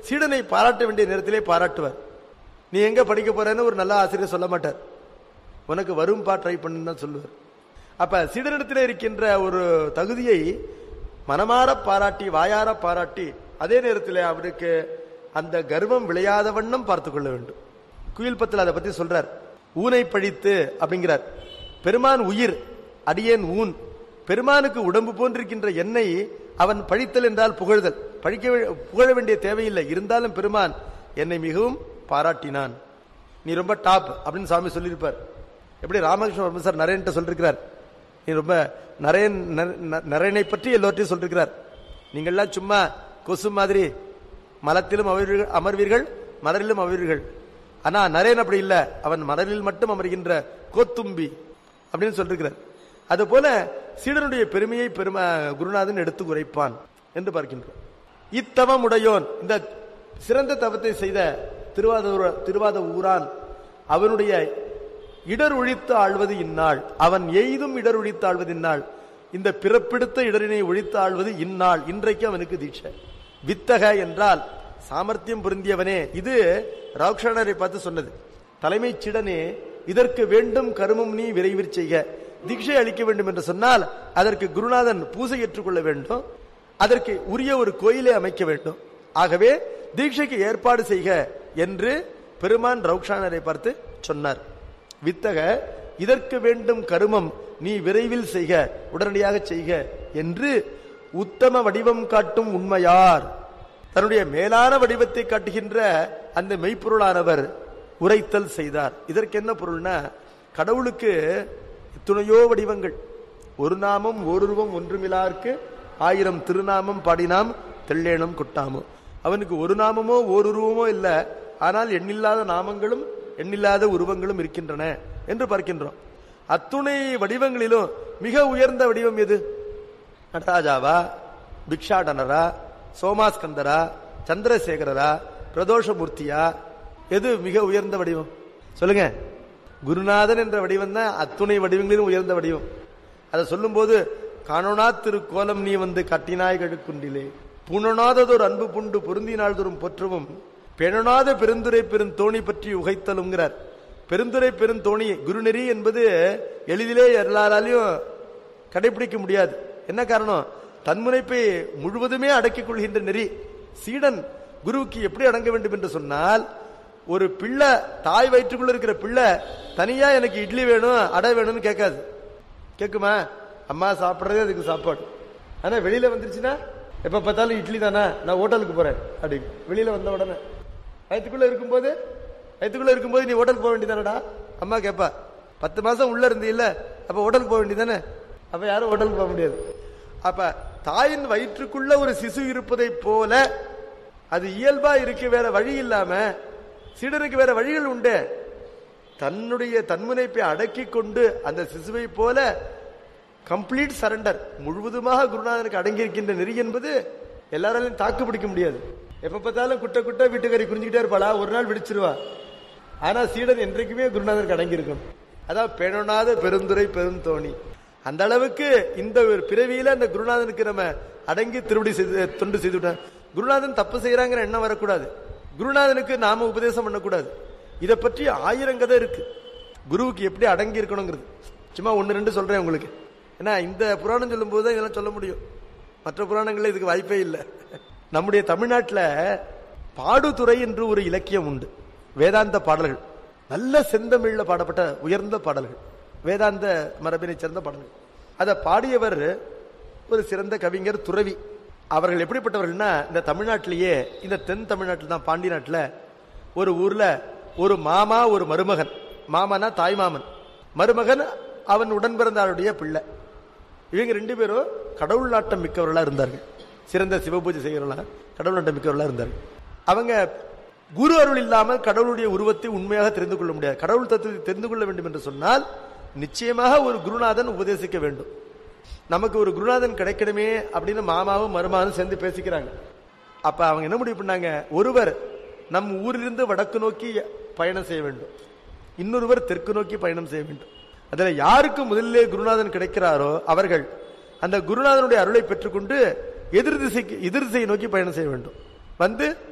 சீடனை பாராட்ட வேண்டிய நேரத்திலே பாராட்டுவார் நீ எங்க படிக்க போறேன்னு ஒரு நல்ல ஆசிரியர் சொல்ல மாட்டார் உனக்கு வரும்பா ட்ரை பண்ணுன்னு தான் சொல்லுவார் அப்ப சீடனிடத்தில் இருக்கின்ற ஒரு தகுதியை மனமாற பாராட்டி வாயார பாராட்டி அதே நேரத்தில் அவருக்கு அந்த கர்வம் விளையாத வண்ணம் பார்த்து கொள்ள வேண்டும் குயில் பத்தில் அதை பத்தி சொல்றார் ஊனை பழித்து அப்படிங்கிறார் பெருமான் உயிர் அடியேன் ஊன் பெருமானுக்கு உடம்பு போன்றிருக்கின்ற என்னை அவன் பழித்தல் என்றால் புகழ்தல் பழிக்க வே- புகழ வேண்டிய தேவையில்லை இருந்தாலும் பெருமான் என்னை மிகவும் பாராட்டினான் நீ ரொம்ப டாப் அப்படின்னு சாமி சொல்லியிருப்பார் எப்படி ராமகிருஷ்ண வர்ம சார் நரேன்ட்ட சொல்லிருக்கிறார் நீ ரொம்ப நரேன் நர- ந- நரேனை பற்றி எல்லோர்ட்டையும் சொல்லிருக்கிறார் நீங்கள்லாம் சும்மா கொசு மாதிரி மலத்திலும் அமர்வீர்கள் அமர்வீர்கள் மலரிலும் அமர்வீர்கள் ஆனா நரேன் அப்படி இல்ல அவன் மலரில் மட்டும் அமர்கின்ற கோத்தும்பி அப்படின்னு சொல்லிருக்கிறார் அதுபோல சீடனுடைய பெருமையை பெரும குருநாதன் எடுத்து உரைப்பான் என்று பார்க்கின்றோம் இத்தவம் உடையோன் இந்த சிறந்த தவத்தை செய்த திருவாத திருவாத ஊரான் அவனுடைய இடர் ஒழித்து ஆழ்வது இந்நாள் அவன் எய்தும் இடர் ஒழித்து ஆழ்வது இந்நாள் இந்த பிறப்பெடுத்த இடரினை ஒழித்து ஆழ்வது இந்நாள் இன்றைக்கு அவனுக்கு தீட்சை வித்தக என்றால் சாமர்த்தியம் பொருந்தியவனே இது ராக்ஷணரை பார்த்து சொன்னது தலைமைச் சீடனே இதற்கு வேண்டும் கருமம் நீ விரைவிற் செய்க தீட்சை அளிக்க வேண்டும் என்று சொன்னால் அதற்கு குருநாதன் பூசை ஏற்றுக்கொள்ள வேண்டும் அதற்கு உரிய ஒரு கோயிலை அமைக்க வேண்டும் ஆகவே தீட்சைக்கு ஏற்பாடு செய்க என்று பெருமான் ரவுக்ஷானரை பார்த்து சொன்னார் வித்தக இதற்கு வேண்டும் கருமம் நீ விரைவில் செய்க உடனடியாக செய்க என்று உத்தம வடிவம் காட்டும் உண்மையார் தன்னுடைய மேலான வடிவத்தை காட்டுகின்ற அந்த மெய்ப்பொருளானவர் உரைத்தல் செய்தார் இதற்கு என்ன பொருள்னா கடவுளுக்கு துணையோ வடிவங்கள் ஒரு நாமம் ஓருருவம் ஒன்றுமிலார்க்கு ஆயிரம் திருநாமம் பாடினாம் தெள்ளேனம் கொட்டாமோ அவனுக்கு ஒரு நாமமோ ஓருருவமோ இல்ல ஆனால் எண்ணில்லாத நாமங்களும் எண்ணில்லாத உருவங்களும் இருக்கின்றன என்று பார்க்கின்றோம் அத்துணை வடிவங்களிலும் மிக உயர்ந்த வடிவம் எது நடராஜாவா பிக்ஷாடனரா சோமாஸ்கந்தரா சந்திரசேகரரா பிரதோஷமூர்த்தியா எது மிக உயர்ந்த வடிவம் சொல்லுங்க குருநாதன் என்ற வடிவம் தான் அத்துணை வடிவங்களிலும் உயர்ந்த வடிவம் அதை சொல்லும்போது காணோனா திருக்கோலம் நீ வந்து கட்டினாய் கழுக்குண்டிலே பூணனாததொரு அன்பு புண்டு பொருந்தினாள் தோறும் பொற்றவும் பெணனாத பெருந்துரை பெருந்தோணி பற்றி உகைத்தலுங்கிறார் பெருந்துரை பெருந்தோணி குருநெறி என்பது எளிதிலே எல்லாராலையும் கடைபிடிக்க முடியாது என்ன காரணம் தன்முனைப்பை முழுவதுமே அடக்கிக் கொள்கின்ற நெறி சீடன் குருவுக்கு எப்படி அடங்க வேண்டும் என்று சொன்னால் ஒரு பிள்ளை தாய் வயிற்றுக்குள்ள இருக்கிற பிள்ளை தனியா எனக்கு இட்லி வேணும் அடை வேணும்னு கேட்காது கேக்குமா அம்மா சாப்பிடுறதே அதுக்கு சாப்பாடு ஆனா வெளியில வந்துருச்சுன்னா எப்ப பார்த்தாலும் இட்லி தானே நான் ஹோட்டலுக்கு போறேன் அப்படி வெளியில வந்த உடனே வயிற்றுக்குள்ள இருக்கும்போது வயிற்றுக்குள்ள இருக்கும்போது நீ ஹோட்டலுக்கு போக வேண்டியதானடா அம்மா கேப்பா பத்து மாசம் உள்ள இருந்து இல்ல அப்ப ஹோட்டலுக்கு போக வேண்டியதானே அப்ப யாரும் ஹோட்டலுக்கு போக முடியாது அப்ப தாயின் வயிற்றுக்குள்ள ஒரு சிசு இருப்பதை போல அது இயல்பா இருக்கு வேற வழி இல்லாம சீடனுக்கு வேற வழிகள் உண்டு தன்னுடைய தன்முனைப்பை அடக்கி கொண்டு அந்த சிசுவை போல கம்ப்ளீட் சரண்டர் முழுவதுமாக குருநாதனுக்கு அடங்கி இருக்கின்ற நெறி என்பது எல்லாராலையும் தாக்கு பிடிக்க முடியாது எப்ப பார்த்தாலும் குட்ட குட்ட வீட்டுக்காரி குறிஞ்சுக்கிட்டே இருப்பாளா ஒரு நாள் விடிச்சிருவா ஆனா சீடன் என்றைக்குமே குருநாதனுக்கு அடங்கி இருக்கும் அதான் பெணனாத பெருந்துரை பெருந்தோணி அந்த அளவுக்கு இந்த ஒரு பிறவியில அந்த குருநாதனுக்கு நம்ம அடங்கி திருவடி செய்து தொண்டு செய்துவிட்டோம் குருநாதன் தப்பு செய்யறாங்கிற எண்ணம் வரக்கூடாது குருநாதனுக்கு நாம உபதேசம் பண்ணக்கூடாது இதை பற்றி ஆயிரம் கதை இருக்கு குருவுக்கு எப்படி அடங்கி இருக்கணுங்கிறது சும்மா ஒன்னு ரெண்டு சொல்றேன் உங்களுக்கு ஏன்னா இந்த புராணம் சொல்லும் போது தான் இதெல்லாம் சொல்ல முடியும் மற்ற புராணங்கள்ல இதுக்கு வாய்ப்பே இல்லை நம்முடைய தமிழ்நாட்டில் பாடுதுறை என்று ஒரு இலக்கியம் உண்டு வேதாந்த பாடல்கள் நல்ல செந்தமிழ்ல பாடப்பட்ட உயர்ந்த பாடல்கள் வேதாந்த மரபினை சேர்ந்த பாடல்கள் அதை பாடியவர் ஒரு சிறந்த கவிஞர் துறவி அவர்கள் எப்படிப்பட்டவர்கள்னா இந்த தமிழ்நாட்டிலேயே இந்த தென் தமிழ்நாட்டில் தான் பாண்டி நாட்டில் ஒரு ஊர்ல ஒரு மாமா ஒரு மருமகன் மாமானா தாய் மாமன் மருமகன் அவன் உடன் பிறந்தாருடைய பிள்ளை இவங்க ரெண்டு பேரும் கடவுள் நாட்டம் மிக்கவர்களா இருந்தார்கள் சிறந்த சிவபூஜை செய்கிறவர்களா கடவுள் நாட்டம் மிக்கவர்களா இருந்தார்கள் அவங்க குரு அருள் இல்லாமல் கடவுளுடைய உருவத்தை உண்மையாக தெரிந்து கொள்ள முடியாது கடவுள் தத்துவத்தை தெரிந்து கொள்ள வேண்டும் என்று சொன்னால் நிச்சயமாக ஒரு குருநாதன் உபதேசிக்க வேண்டும் நமக்கு ஒரு குருநாதன் கிடைக்கணுமே அப்படின்னு மாமாவும் மருமாவும் சேர்ந்து பேசிக்கிறாங்க அப்ப அவங்க என்ன முடிவு பண்ணாங்க ஒருவர் நம் ஊரிலிருந்து வடக்கு நோக்கி பயணம் செய்ய வேண்டும் இன்னொருவர் தெற்கு நோக்கி பயணம் செய்ய வேண்டும் அதுல யாருக்கு முதலிலே குருநாதன் கிடைக்கிறாரோ அவர்கள் அந்த குருநாதனுடைய அருளை பெற்றுக்கொண்டு எதிர் திசைக்கு எதிர் திசையை நோக்கி பயணம் செய்ய வேண்டும் வந்து